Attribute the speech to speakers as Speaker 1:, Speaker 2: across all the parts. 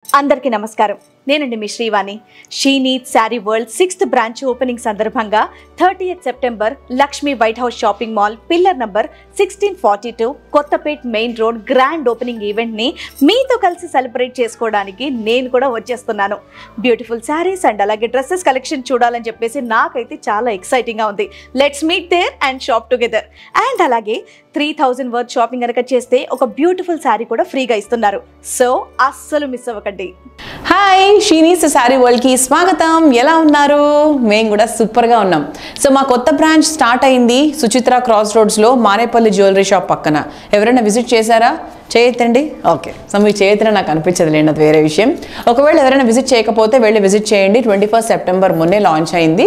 Speaker 1: అందరికీ నమస్కారం నేనండి మీ Srivani She Neat Saree World sixth branch opening సందర్భంగా thirty September Lakshmi white house shopping mall pillar number sixteen forty two Kothapet main road grand opening event ని మీతో కలిసి సెలబ్రేట్ చేసుకోవడానికి నేను కూడా వచ్చేస్తున్నాను బ్యూటిఫుల్ శారీస్ అండ్ అలాగే డ్రెస్సెస్ కలెక్షన్ చూడాలని చెప్పేసి నాకైతే చాలా ఎక్సైటింగ్ గా ఉంది let's meet there and shop together and అలాగే త్రీ థౌజండ్ వర్త్ షాపింగ్ కనుక చేస్తే ఒక బ్యూటిఫుల్ శారీ కూడా ఫ్రీగా ఇస్తున్నారు సో అస్సలు మిస్ అవ్వకండి
Speaker 2: హాయ్ షీనీస్ శారీ వరల్డ్కి స్వాగతం ఎలా ఉన్నారు మేము కూడా సూపర్గా ఉన్నాం సో మా కొత్త బ్రాంచ్ స్టార్ట్ అయింది సుచిత్ర క్రాస్ రోడ్స్లో మానేపల్లి జ్యువెలరీ షాప్ పక్కన ఎవరైనా విజిట్ చేశారా చేయొద్దండి ఓకే సో మీ చేయొద్దని నాకు అనిపించదు లేండి అది వేరే విషయం ఒకవేళ ఎవరైనా విజిట్ చేయకపోతే వెళ్ళి విజిట్ చేయండి ట్వంటీ ఫస్ట్ సెప్టెంబర్ మొన్నే లాంచ్ అయింది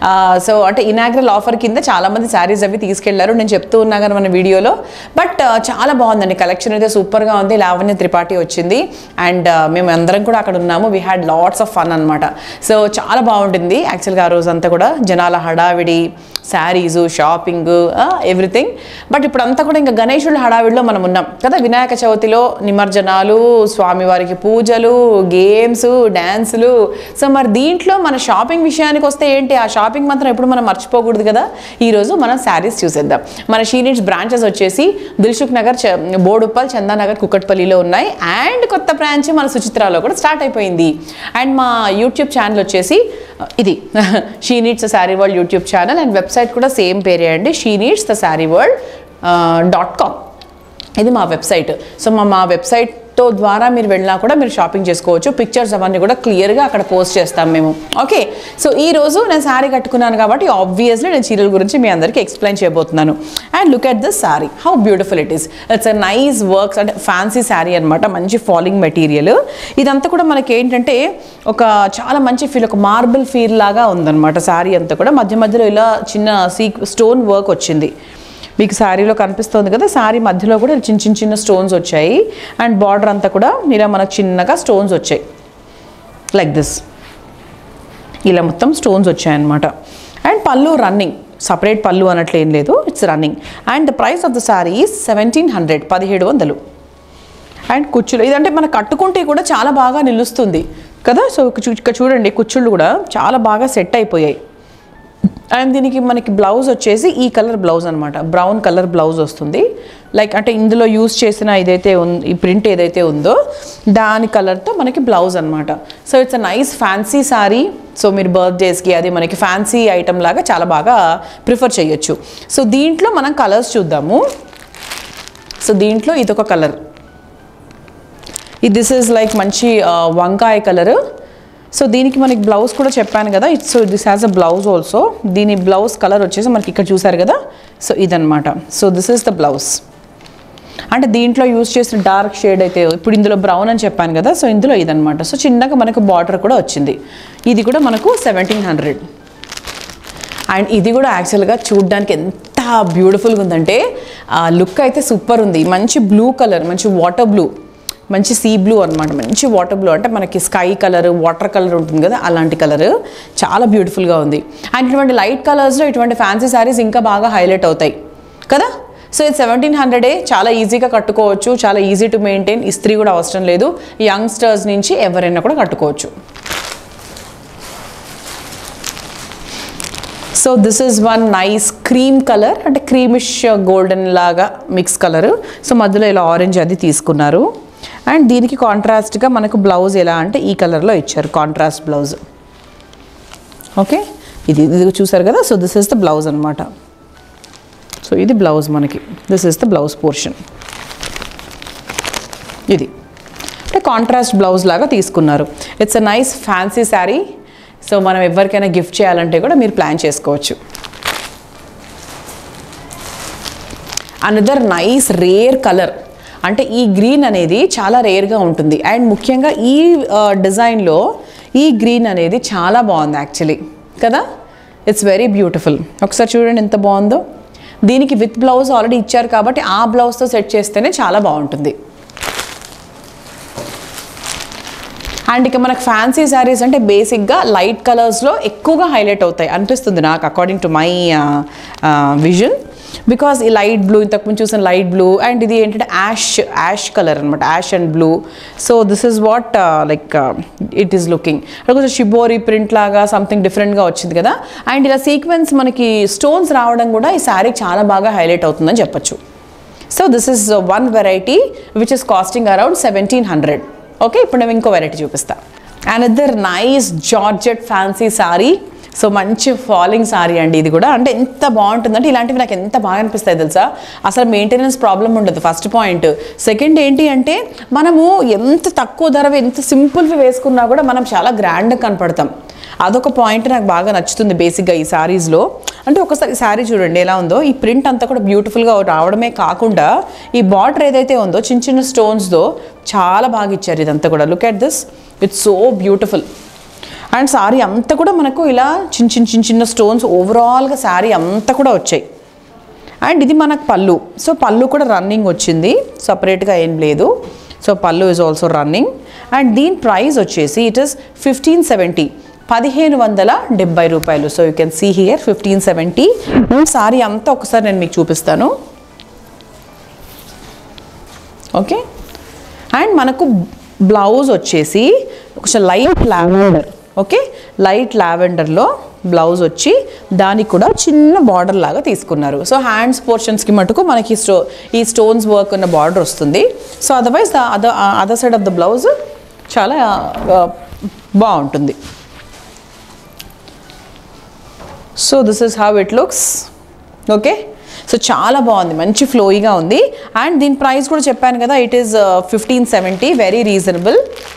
Speaker 2: సో అంటే ఇనాగ్రల్ ఆఫర్ కింద చాలామంది శారీస్ అవి తీసుకెళ్లారు నేను చెప్తూ ఉన్నా కానీ మన వీడియోలో బట్ చాలా బాగుందండి కలెక్షన్ అయితే సూపర్గా ఉంది లావణ్య త్రిపాఠి వచ్చింది అండ్ మేము అందరం కూడా అక్కడ ఉన్నాము we had lots of fun అనమాట సో చాలా బాగుంటుంది యాక్చువల్గా ఆ రోజంతా కూడా జనాల హడావిడి శారీసు షాపింగ్ ఎవ్రీథింగ్ బట్ ఇప్పుడు అంతా కూడా ఇంకా గణేశుడి హడావిడిలో మనం ఉన్నాం కదా వినాయక చవితిలో నిమజ్జనాలు స్వామివారికి పూజలు గేమ్స్ డ్యాన్సులు సో మరి దీంట్లో మన షాపింగ్ విషయానికి వస్తే ఏంటి ఆ షాపింగ్ మాత్రం ఎప్పుడు మనం మర్చిపోకూడదు కదా ఈరోజు మనం శారీస్ చూసేద్దాం మన షీనిట్స్ బ్రాంచెస్ వచ్చేసి దిల్సుఖ్ నగర్ చ- బోడుప్పల్ చందానగర్ కుక్కట్పల్లిలో ఉన్నాయి అండ్ కొత్త బ్రాంచ్ మన సుచిత్రాలో కూడా స్టార్ట్ అయిపోయింది అండ్ మా యూట్యూబ్ ఛానల్ వచ్చేసి ఇది She Needs the Saree World YouTube channel and website కూడా సేమ్ పేరే అండి She Needs the Saree world dot com ఇది మా వెబ్సైట్ సో మా మా వెబ్సైట్తో ద్వారా మీరు వెళ్ళినా కూడా మీరు షాపింగ్ చేసుకోవచ్చు పిక్చర్స్ అవన్నీ కూడా క్లియర్గా అక్కడ పోస్ట్ చేస్తాం మేము ఓకే సో ఈ రోజు నేను శారీ కట్టుకున్నాను కాబట్టి ఆబ్వియస్లీ నేను చీరల గురించి మీ అందరికీ ఎక్స్ప్లెయిన్ చేయబోతున్నాను and look at this saree how beautiful it is it's a nice works అంటే ఫ్యాన్సీ శారీ అనమాట మంచి ఫాలింగ్ మెటీరియల్ ఇదంతా కూడా మనకి ఏంటంటే ఒక చాలా మంచి ఫీల్ ఒక మార్బుల్ ఫీల్ లాగా ఉందన్నమాట శారీ అంతా కూడా మధ్య మధ్యలో ఇలా చిన్న సీ స్టోన్ వర్క్ వచ్చింది మీకు శారీలో కనిపిస్తుంది కదా శారీ మధ్యలో కూడా చిన్న చిన్న చిన్న స్టోన్స్ వచ్చాయి అండ్ బార్డర్ అంతా కూడా ఇలా మనకు చిన్నగా స్టోన్స్ వచ్చాయి లైక్ దిస్ ఇలా మొత్తం స్టోన్స్ వచ్చాయన్నమాట అండ్ పళ్ళు రన్నింగ్ సపరేట్ పళ్ళు అన్నట్లు ఏం లేదు it's running and the price of the saree seventeen hundred పదిహేడు వందలు అండ్ కుచ్చులు ఇదంటే మన కట్టుకుంటే కూడా చాలా బాగా నిలుస్తుంది కదా సో చూ- ఇక్కడ చూడండి కుచ్చుళ్ళు కూడా చాలా బాగా సెట్ అయిపోయాయి అండ్ దీనికి మనకి బ్లౌజ్ వచ్చేసి ఈ కలర్ బ్లౌజ్ అనమాట బ్రౌన్ కలర్ బ్లౌజ్ వస్తుంది లైక్ అంటే ఇందులో యూస్ చేసిన ఇదైతే ఉన్- ఈ ప్రింట్ ఏదైతే ఉందో దాని కలర్తో మనకి బ్లౌజ్ అనమాట so it's a nice fancy saree so మీరు బర్త్డేస్కి అది మనకి ఫ్యాన్సీ ఐటమ్ లాగా చాలా బాగా ప్రిఫర్ చేయొచ్చు సో దీంట్లో మనం కలర్స్ చూద్దాము సో దీంట్లో ఇదొక కలర్ ఇది దిస్ ఇస్ లైక్ మంచి ఆ, వంకాయ కలర్ సో దీనికి మనకి బ్లౌజ్ కూడా చెప్పాను కదా it's so this has a blouse also దీని బ్లౌజ్ కలర్ వచ్చేసి మనకి ఇక్కడ చూసారు కదా సో ఇదనమాట so this is the blouse అంటే దీంట్లో యూస్ చేసిన డార్క్ షేడ్ అయితే ఇప్పుడు ఇందులో బ్రౌన్ అని చెప్పాను కదా సో ఇందులో ఇదనమాట సో చిన్నగా మనకు బార్డర్ కూడా వచ్చింది ఇది కూడా మనకు సెవెంటీన్ హండ్రెడ్ అండ్ ఇది కూడా యాక్చువల్గా చూడడానికి ఎంత బ్యూటిఫుల్గా ఉందంటే ఆ లుక్ అయితే సూపర్ ఉంది మంచి బ్లూ కలర్ మంచి వాటర్ బ్లూ మంచి సీ బ్లూ అనమాట మంచి వాటర్ బ్లూ అంటే మనకి స్కై కలర్ వాటర్ కలర్ ఉంటుంది కదా అలాంటి కలర్ చాలా బ్యూటిఫుల్గా ఉంది అండ్ ఇటువంటి లైట్ కలర్స్లో ఇటువంటి ఫ్యాన్సీ శారీస్ ఇంకా బాగా హైలైట్ అవుతాయి కదా సో ఇది సెవెంటీన్ హండ్రెడే చాలా ఈజీగా కట్టుకోవచ్చు చాలా ఈజీ టు మెయింటైన్ ఇస్త్రీ కూడా అవసరం లేదు యంగ్స్టర్స్ నుంచి ఎవరైనా కూడా కట్టుకోవచ్చు so this is one nice cream colour అంటే క్రీమిష్ గోల్డెన్ లాగా మిక్స్ కలర్ సో మధ్యలో ఇలా ఆరెంజ్ అది తీసుకున్నారు అండ్ దీనికి కాంట్రాస్ట్గా మనకు బ్లౌజ్ ఎలా అంటే ఈ కలర్లో ఇచ్చారు కాంట్రాస్ట్ బ్లౌజ్ ఓకే ఇది ఇది చూసారు కదా so this is the blouse అనమాట సో ఇది బ్లౌజ్ మనకి this is the blouse portion ఇది అంటే కాంట్రాస్ట్ బ్లౌజ్ లాగా తీసుకున్నారు it's a nice fancy saree so మనం ఎవరికైనా గిఫ్ట్ చేయాలంటే కూడా మీరు ప్లాన్ చేసుకోవచ్చు అనదర్ నైస్ రేర్ కలర్ అంటే ఈ గ్రీన్ అనేది చాలా రేర్గా ఉంటుంది అండ్ ముఖ్యంగా ఈ డిజైన్లో ఈ గ్రీన్ అనేది చాలా బాగుంది యాక్చువల్లీ కదా ఇట్స్ వెరీ బ్యూటిఫుల్ ఒకసారి చూడండి ఎంత బాగుందో దీనికి విత్ బ్లౌజ్ ఆల్రెడీ ఇచ్చారు కాబట్టి ఆ బ్లౌజ్తో సెట్ చేస్తేనే చాలా బాగుంటుంది అండ్ ఇక మనకు ఫ్యాన్సీ శారీస్ అంటే బేసిక్గా లైట్ కలర్స్లో ఎక్కువగా హైలైట్ అవుతాయి అనిపిస్తుంది నాకు according to my vision because ఈ లైట్ బ్లూ ఇంతకుముందు చూసిన లైట్ బ్లూ అండ్ ఇది ఏంటంటే యాష్ యాష్ కలర్ అనమాట ash and blue so this is what like it is looking అక్కడ కొంచెం షిబోరి ప్రింట్ లాగా సంథింగ్ డిఫరెంట్గా వచ్చింది కదా అండ్ ఇలా సీక్వెన్స్ మనకి స్టోన్స్ రావడం కూడా ఈ శారీ చాలా బాగా హైలైట్ అవుతుందని చెప్పొచ్చు so this is one variety which is costing around seventeen hundred okay ఇప్పుడు నేను ఇంకో వెరైటీ చూపిస్తా another nice georgette fancy saree so మంచి ఫాలింగ్ సారీ అండి ఇది కూడా అంటే ఎంత బాగుంటుందంటే ఇలాంటివి నాకు ఎంత బాగా అనిపిస్తాయి తెలుసా అసలు మెయింటెనెన్స్ ప్రాబ్లం ఉండదు ఫస్ట్ పాయింట్ సెకండ్ ఏంటి అంటే మనము ఎంత తక్కువ ధర ఎంత సింపుల్వి వేసుకున్నా కూడా మనం చాలా గ్రాండ్గా కనపడతాం అదొక పాయింట్ నాకు బాగా నచ్చుతుంది బేసిక్గా ఈ శారీస్లో అంటే ఒకసారి శారీ చూడండి ఎలా ఉందో ఈ ప్రింట్ అంతా కూడా బ్యూటిఫుల్గా రావడమే కాకుండా ఈ బార్డర్ ఏదైతే ఉందో చిన్న చిన్న స్టోన్స్తో చాలా బాగా ఇచ్చారు ఇదంతా కూడా look at this it's so beautiful and saree అంతా కూడా మనకు ఇలా చిన్న చిన్న చిన్న చిన్న స్టోన్స్ ఓవరాల్గా శారీ అంతా కూడా వచ్చాయి అండ్ ఇది మనకు పళ్ళు సో పళ్ళు కూడా రన్నింగ్ వచ్చింది సపరేట్గా ఏం లేదు so pallu is also running and దీని ప్రైస్ వచ్చేసి ఇట్ ఇస్ ఫిఫ్టీన్ సెవెంటీ పదిహేను వందల డెబ్బై రూపాయలు so you can see here fifteen seventy saree అంతా ఒకసారి నేను మీకు చూపిస్తాను ఓకే అండ్ మనకు బ్లౌజ్ వచ్చేసి కొంచెం లైట్ లావెండర్ ఓకే లైట్ లావెండర్లో బ్లౌజ్ వచ్చి దానికి కూడా చిన్న బార్డర్ లాగా తీసుకున్నారు సో హ్యాండ్స్ పోర్షన్స్కి మటుకు మనకి స్టో ఈ స్టోన్స్ వర్క్ ఉన్న బార్డర్ వస్తుంది so otherwise the other other side of the blouse చాలా ఆ, బాగుంటుంది so this is how it looks okay so చాలా బాగుంది మంచి ఫ్లోయిగా ఉంది అండ్ దీని ప్రైస్ కూడా చెప్పాను కదా it is fifteen seventy very reasonable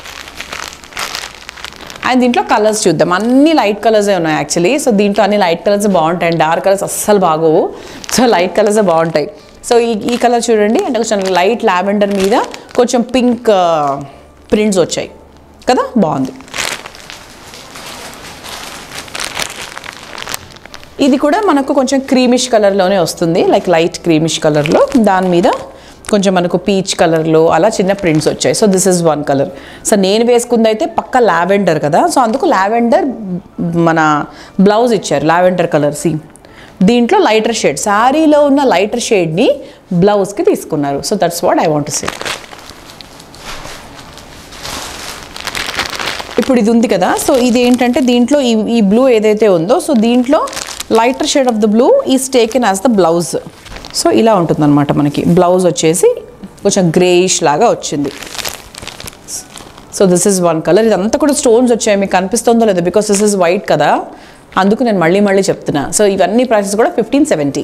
Speaker 2: and దీంట్లో కలర్స్ చూద్దాం అన్ని లైట్ కలర్సే ఉన్నాయి యాక్చువల్లీ సో దీంట్లో అన్ని లైట్ కలర్స్ బాగుంటాయి అండ్ డార్క్ కలర్స్ అస్సలు బాగోవు సో లైట్ కలర్సే బాగుంటాయి సో ఈ ఈ కలర్ చూడండి అంటే కొంచెం లైట్ లావెండర్ మీద కొంచెం పింక్ ప్రింట్స్ వచ్చాయి కదా బాగుంది ఇది కూడా మనకు కొంచెం క్రీమిష్ కలర్లోనే వస్తుంది లైక్ లైట్ క్రీమిష్ కలర్లో దాని మీద కొంచెం మనకు పీచ్ కలర్లో అలా చిన్న ప్రింట్స్ వచ్చాయి so this is one colour so నేను వేసుకుంది అయితే పక్క లావెండర్ కదా సో అందుకు లావెండర్ మన బ్లౌజ్ ఇచ్చారు లావెండర్ కలర్ సీ దీంట్లో లైటర్ షేడ్ శారీలో ఉన్న లైటర్ షేడ్ని బ్లౌజ్కి తీసుకున్నారు so that's what I want say ఇప్పుడు ఇది ఉంది కదా సో ఇది ఏంటంటే దీంట్లో ఈ ఈ బ్లూ ఏదైతే ఉందో సో దీంట్లో lighter shade of the blue is taken as the blouse so ఇలా ఉంటుందన్నమాట మనకి బ్లౌజ్ వచ్చేసి కొంచెం గ్రేయిష్ లాగా వచ్చింది so this is one colour ఇదంతా కూడా స్టోన్స్ వచ్చాయి మీకు కనిపిస్తుందో లేదో బికాస్ దిస్ ఇస్ వైట్ కదా అందుకు నేను మళ్ళీ మళ్ళీ చెప్తున్నా సో ఇవన్నీ ప్రైసెస్ కూడా fifteen seventy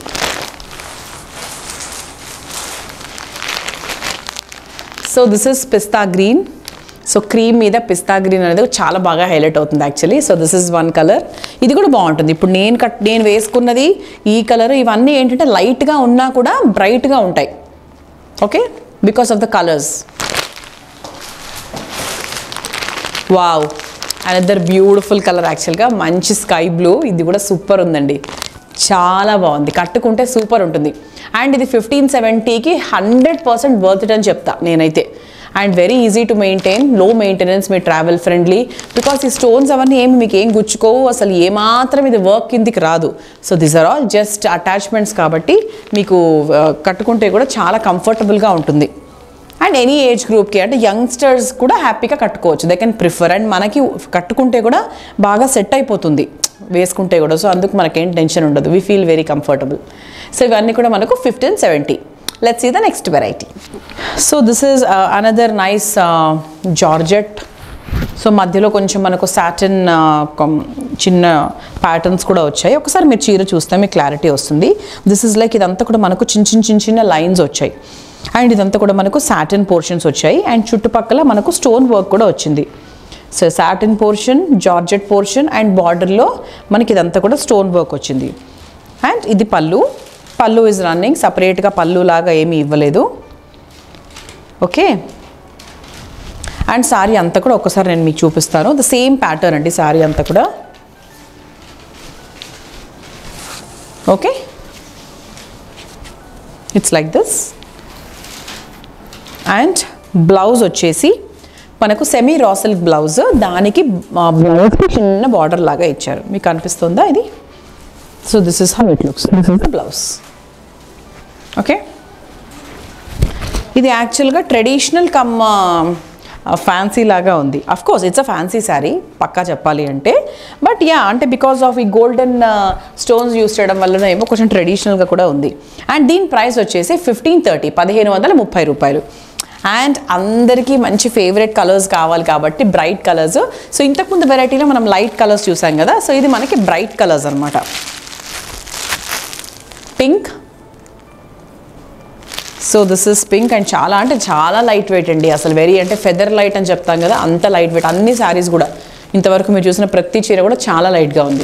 Speaker 2: so this is pista green so cream మీద పిస్తా గ్రీన్ అనేది చాలా బాగా హైలైట్ అవుతుంది actually so this is one colour ఇది కూడా బాగుంటుంది ఇప్పుడు నేను కట్ నేను వేసుకున్నది ఈ కలర్ ఇవన్నీ ఏంటంటే లైట్గా ఉన్నా కూడా బ్రైట్గా ఉంటాయి okay because of the colours wow another beautiful colour యాక్చువల్గా మంచి స్కై బ్లూ ఇది కూడా సూపర్ ఉందండి చాలా బాగుంది కట్టుకుంటే సూపర్ ఉంటుంది అండ్ ఇది ఫిఫ్టీన్ సెవెంటీకి హండ్రెడ్ పర్సెంట్ వర్త్ ఇట్ అని చెప్తా నేనైతే and very easy to maintain low maintenance మీ ట్రావెల్ ఫ్రెండ్లీ బికాస్ ఈ స్టోన్స్ అవన్నీ ఏమి మీకు ఏం గుచ్చుకోవు అసలు ఏమాత్రం ఇది వర్క్ కిందికి రాదు so this are all just attachments కాబట్టి మీకు ఆ, కట్టుకుంటే కూడా చాలా కంఫర్టబుల్గా ఉంటుంది అండ్ ఎనీ ఏజ్ గ్రూప్కి అంటే యంగ్స్టర్స్ కూడా హ్యాపీగా కట్టుకోవచ్చు దే కెన్ ప్రిఫర్ అండ్ మనకి కట్టుకుంటే కూడా బాగా సెట్ అయిపోతుంది వేసుకుంటే కూడా సో అందుకు మనకేం టెన్షన్ ఉండదు we feel very comfortable so ఇవన్నీ కూడా మనకు fifteen seventy let's see the next variety so this is another nice georgette so మధ్యలో కొంచెం మనకు సాటిన్ చిన్న ప్యాటర్న్స్ కూడా వచ్చాయి ఒకసారి మీరు చీర చూస్తే మీకు క్లారిటీ వస్తుంది దిస్ ఇస్ లైక్ ఇదంతా కూడా మనకు చిన్న చిన్న చిన్న చిన్న లైన్స్ వచ్చాయి అండ్ ఇదంతా కూడా మనకు సాటిన్ పోర్షన్స్ వచ్చాయి అండ్ చుట్టుపక్కల మనకు స్టోన్ వర్క్ కూడా వచ్చింది so satin portion georgette portion and బార్డర్లో మనకి ఇదంతా కూడా స్టోన్ వర్క్ వచ్చింది అండ్ ఇది పళ్ళు పళ్ళు ఇస్ రన్నింగ్ సపరేట్గా పళ్ళు లాగా ఏమీ ఇవ్వలేదు ఓకే అండ్ సారీ అంతా కూడా ఒకసారి నేను మీకు చూపిస్తాను ద సేమ్ ప్యాటర్న్ అండి సారీ అంతా కూడా okay it's like this and blouse వచ్చేసి మనకు సెమీ రాసల్ బ్లౌజ్ దానికి బ్లౌజ్ చిన్న బార్డర్ లాగా ఇచ్చారు మీకు అనిపిస్తుందా ఇది so this is how it looks this is the blouse okay ఇది యాక్చువల్గా ట్రెడిషనల్ కమ్ ఫ్యాన్సీ లాగా ఉంది of course it's a fancy sari పక్కా చెప్పాలి అంటే బట్ యా అంటే బికాస్ ఆఫ్ ఈ గోల్డెన్ స్టోన్స్ యూస్ చేయడం వల్ల ఏమో కొంచెం ట్రెడిషనల్గా కూడా ఉంది అండ్ దీని ప్రైస్ వచ్చేసి ఫిఫ్టీన్ థర్టీ పదిహేను వందల ముప్పై రూపాయలు అండ్ అందరికీ మంచి ఫేవరెట్ కలర్స్ కావాలి కాబట్టి బ్రైట్ కలర్స్ సో ఇంతకుముందు వెరైటీలో మనం లైట్ కలర్స్ చూసాం కదా సో ఇది మనకి బ్రైట్ కలర్స్ అనమాట pink so this is pink and చాలా అంటే చాలా లైట్ వెయిట్ అండి అసలు వెరీ అంటే ఫెదర్ లైట్ అని చెప్తాం కదా అంత లైట్ వెయిట్ అన్ని శారీస్ కూడా ఇంతవరకు మీరు చూసిన ప్రతి చీర కూడా చాలా లైట్గా ఉంది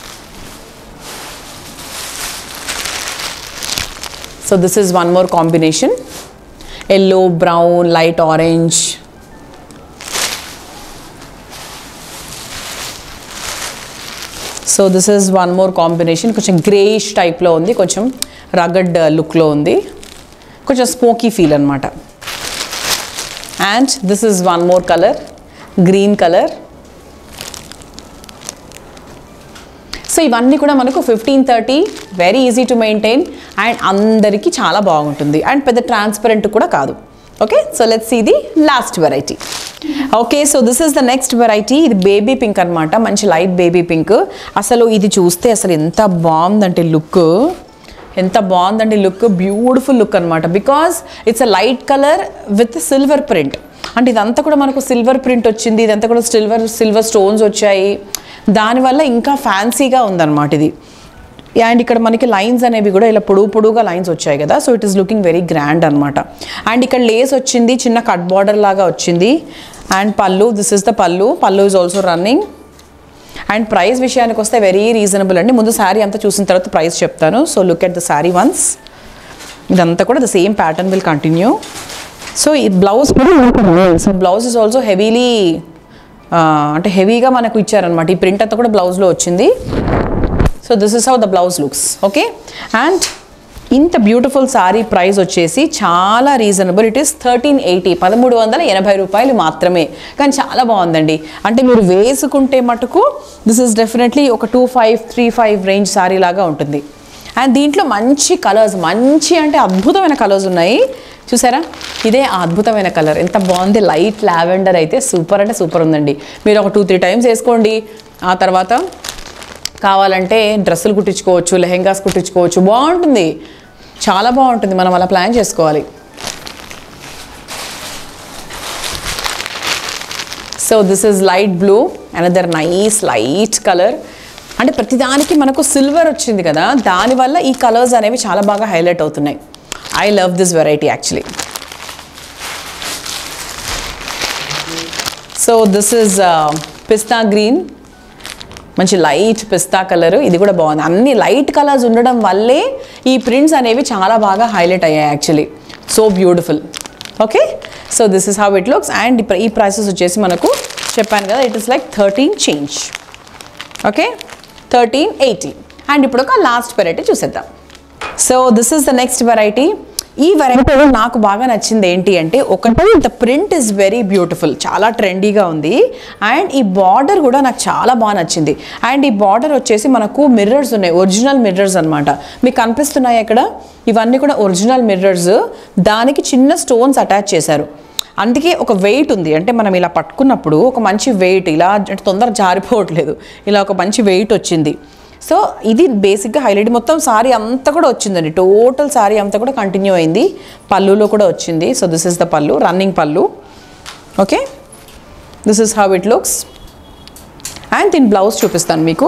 Speaker 2: so this is one more combination yellow brown light orange so this is one more combination కొంచెం గ్రేయిష్ టైప్లో ఉంది కొంచెం రగడ్ లుక్లో ఉంది కొంచెం స్మోకీ ఫీల్ అనమాట and this is one more colour green colour so ఇవన్నీ కూడా మనకు fifteen thirty very easy to maintain and అందరికీ చాలా బాగుంటుంది అండ్ పెద్ద ట్రాన్స్పరెంట్ కూడా కాదు okay so let's see the last variety okay so this is the next variety ఇది బేబీ పింక్ అనమాట మంచి లైట్ బేబీ పింక్ అసలు ఇది చూస్తే అసలు ఎంత బాగుందంటే లుక్ ఎంత బాగుందండి లుక్ బ్యూటిఫుల్ లుక్ అనమాట because it's a light colour with silver print అంటే ఇదంతా కూడా మనకు సిల్వర్ ప్రింట్ వచ్చింది ఇదంతా కూడా సిల్వర్ సిల్వర్ స్టోన్స్ వచ్చాయి దానివల్ల ఇంకా ఫ్యాన్సీగా ఉందన్నమాట ఇది అండ్ ఇక్కడ మనకి లైన్స్ అనేవి కూడా ఇలా పొడుగు పొడుగుగా లైన్స్ వచ్చాయి కదా so it is looking very grand అనమాట అండ్ ఇక్కడ లేస్ వచ్చింది చిన్న కట్ బార్డర్ లాగా వచ్చింది అండ్ పళ్ళు this is the pallu pallu is also running and price విషయానికి వస్తే వెరీ రీజనబుల్ అండి ముందు శారీ అంతా చూసిన తర్వాత ప్రైస్ చెప్తాను so look at the sari once ఇదంతా కూడా the same pattern will continue so ఈ blouse so blouse is also heavily అంటే హెవీగా మనకు ఇచ్చారనమాట ఈ ప్రింట్ అంతా కూడా బ్లౌజ్లో వచ్చింది so this is how the blouse looks okay and ఇంత బ్యూటిఫుల్ సారీ ప్రైస్ వచ్చేసి చాలా reasonable it is thirteen eighty పదమూడు వందల ఎనభై రూపాయలు మాత్రమే కానీ చాలా బాగుందండి అంటే మీరు వేసుకుంటే మటుకు దిస్ ఇస్ డెఫినెట్లీ ఒక two five three five range sari లాగా ఉంటుంది అండ్ దీంట్లో మంచి కలర్స్ మంచి అంటే అద్భుతమైన కలర్స్ ఉన్నాయి చూసారా ఇదే ఆ అద్భుతమైన కలర్ ఎంత బాగుంది లైట్ లావెండర్ అయితే సూపర్ అంటే సూపర్ ఉందండి మీరు ఒక టూ త్రీ టైమ్స్ వేసుకోండి ఆ తర్వాత కావాలంటే డ్రెస్సులు కుట్టించుకోవచ్చు లెహెంగాస్ కుట్టించుకోవచ్చు బాగుంటుంది చాలా బాగుంటుంది మనం అలా ప్లాన్ చేసుకోవాలి so this is light blue another nice light colour అంటే ప్రతిదానికి మనకు సిల్వర్ వచ్చింది కదా దానివల్ల ఈ కలర్స్ అనేవి చాలా బాగా హైలైట్ అవుతున్నాయి I love this variety actually so this is pista green మంచి లైట్ పిస్తా కలర్ ఇది కూడా బాగుంది అన్ని లైట్ కలర్స్ ఉండడం వల్లే ఈ ప్రింట్స్ అనేవి చాలా బాగా హైలైట్ అయ్యాయి actually so beautiful okay so this is how it looks and ఈ ప్రైసెస్ వచ్చేసి మనకు చెప్పాను కదా it is like thirteen change okay thirteen eighty and ఇప్పుడు ఒక లాస్ట్ వెరైటీ చూసేద్దాం so this is the next variety ఈ వెరైటీలో నాకు బాగా నచ్చింది ఏంటి అంటే ఒకటి the print is very beautiful చాలా ట్రెండీగా ఉంది అండ్ ఈ బార్డర్ కూడా నాకు చాలా బాగా నచ్చింది అండ్ ఈ బార్డర్ వచ్చేసి మనకు మిర్రర్స్ ఉన్నాయి ఒరిజినల్ మిర్రర్స్ అనమాట మీకు కనిపిస్తున్నాయి ఇక్కడ ఇవన్నీ కూడా ఒరిజినల్ మిర్రర్స్ దానికి చిన్న స్టోన్స్ అటాచ్ చేశారు అందుకే ఒక వెయిట్ ఉంది అంటే మనం ఇలా పట్టుకున్నప్పుడు ఒక మంచి వెయిట్ ఇలా అంటే తొందర జారిపోవట్లేదు ఇలా ఒక మంచి వెయిట్ వచ్చింది సో ఇది బేసిక్గా హైలైట్ మొత్తం సారీ అంతా కూడా వచ్చిందండి టోటల్ సారీ అంతా కూడా కంటిన్యూ అయింది పళ్ళులో కూడా వచ్చింది so this is the pallu running pallu okay this is how it looks and దీని బ్లౌజ్ చూపిస్తాను మీకు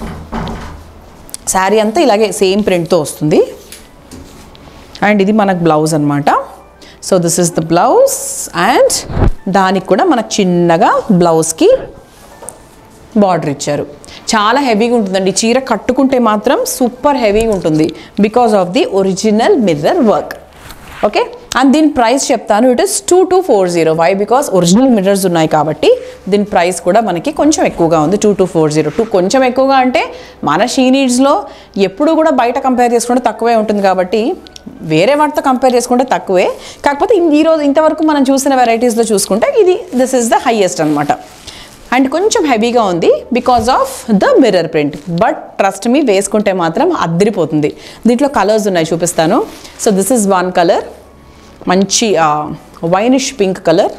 Speaker 2: శారీ అంతా ఇలాగే సేమ్ ప్రింట్తో వస్తుంది అండ్ ఇది మనకు బ్లౌజ్ అనమాట so this is the blouse and దానికి కూడా మనకు చిన్నగా బ్లౌజ్కి బార్డర్ ఇచ్చారు చాలా హెవీగా ఉంటుందండి ఈ చీర కట్టుకుంటే మాత్రం సూపర్ హెవీగా ఉంటుంది because of the original mirror work okay and దీని ప్రైస్ చెప్తాను it is two two four zero why because original mirrors ఉన్నాయి కాబట్టి దీని ప్రైస్ కూడా మనకి కొంచెం ఎక్కువగా ఉంది two two four zero two కొంచెం ఎక్కువగా అంటే మన షీ నీడ్స్లో ఎప్పుడు కూడా బయట కంపేర్ చేసుకుంటే తక్కువే ఉంటుంది కాబట్టి వేరే వాటితో కంపేర్ చేసుకుంటే తక్కువే కాకపోతే ఈ రోజు ఇంతవరకు మనం చూసిన వెరైటీస్లో చూసుకుంటే ఇది దిస్ ఇస్ ద హైయెస్ట్ అనమాట అండ్ కొంచెం హెవీగా ఉంది because of the mirror print but trust me వేసుకుంటే మాత్రం అద్దరిపోతుంది దీంట్లో కలర్స్ ఉన్నాయి చూపిస్తాను so this is one colour మంచి వైనిష్ పింక్ కలర్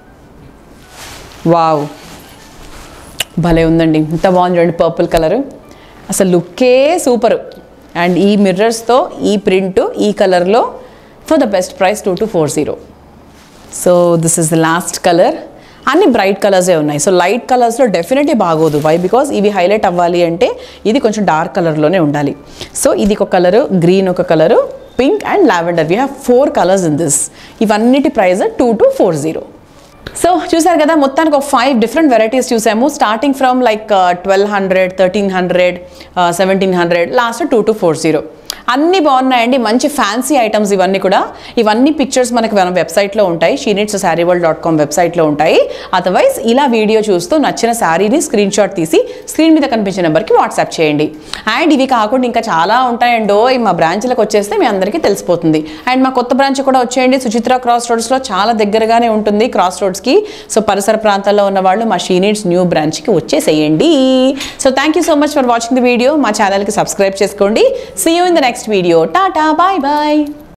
Speaker 2: వావ్ భలే ఉందండి ఇంత బాగుంది చూడండి పర్పుల్ కలర్ అసలు లుక్కే సూపర్ అండ్ ఈ మిర్రర్స్తో ఈ ప్రింట్ ఈ కలర్లో for the best price two two four zero so this is the last colour అన్ని బ్రైట్ కలర్సే ఉన్నాయి సో లైట్ కలర్స్లో డెఫినెట్లీ బాగోదు వై బికాస్ ఇవి హైలైట్ అవ్వాలి అంటే ఇది కొంచెం డార్క్ కలర్లోనే ఉండాలి సో ఇది ఒక కలరు గ్రీన్ ఒక colour pink and lavender we have four colours in this ఇవన్నిటి price two two four zero so చూసారు కదా మొత్తానికి ఒక ఫైవ్ డిఫరెంట్ వెరైటీస్ చూసాము starting from like twelve hundred thirteen hundred seventeen hundred last two two four zero అన్నీ బాగున్నాయండి మంచి fancy items ఇవన్నీ కూడా ఇవన్నీ పిక్చర్స్ మనకి మన వెబ్సైట్లో ఉంటాయి Sheenits sari world dot com వెబ్సైట్లో ఉంటాయి అదర్వైజ్ ఇలా వీడియో చూస్తూ నచ్చిన శారీని స్క్రీన్ షాట్ తీసి స్క్రీన్ మీద కనిపించే నెంబర్కి వాట్సాప్ చేయండి అండ్ ఇవి కాకుండా ఇంకా చాలా ఉంటాయండో ఈ మా బ్రాంచ్లకు వచ్చేస్తే మీ అందరికీ తెలిసిపోతుంది అండ్ మా కొత్త బ్రాంచ్ కూడా వచ్చేయండి సుచిత్ర క్రాస్ రోడ్స్లో చాలా దగ్గరగానే ఉంటుంది క్రాస్ రోడ్స్కి సో పరిసర ప్రాంతాల్లో ఉన్న వాళ్ళు మా షీనిట్స్ న్యూ బ్రాంచ్కి వచ్చేసేయండి so thank you so much for watching the video మా ఛానల్కి సబ్స్క్రైబ్ చేసుకోండి see you in the next video tata bye bye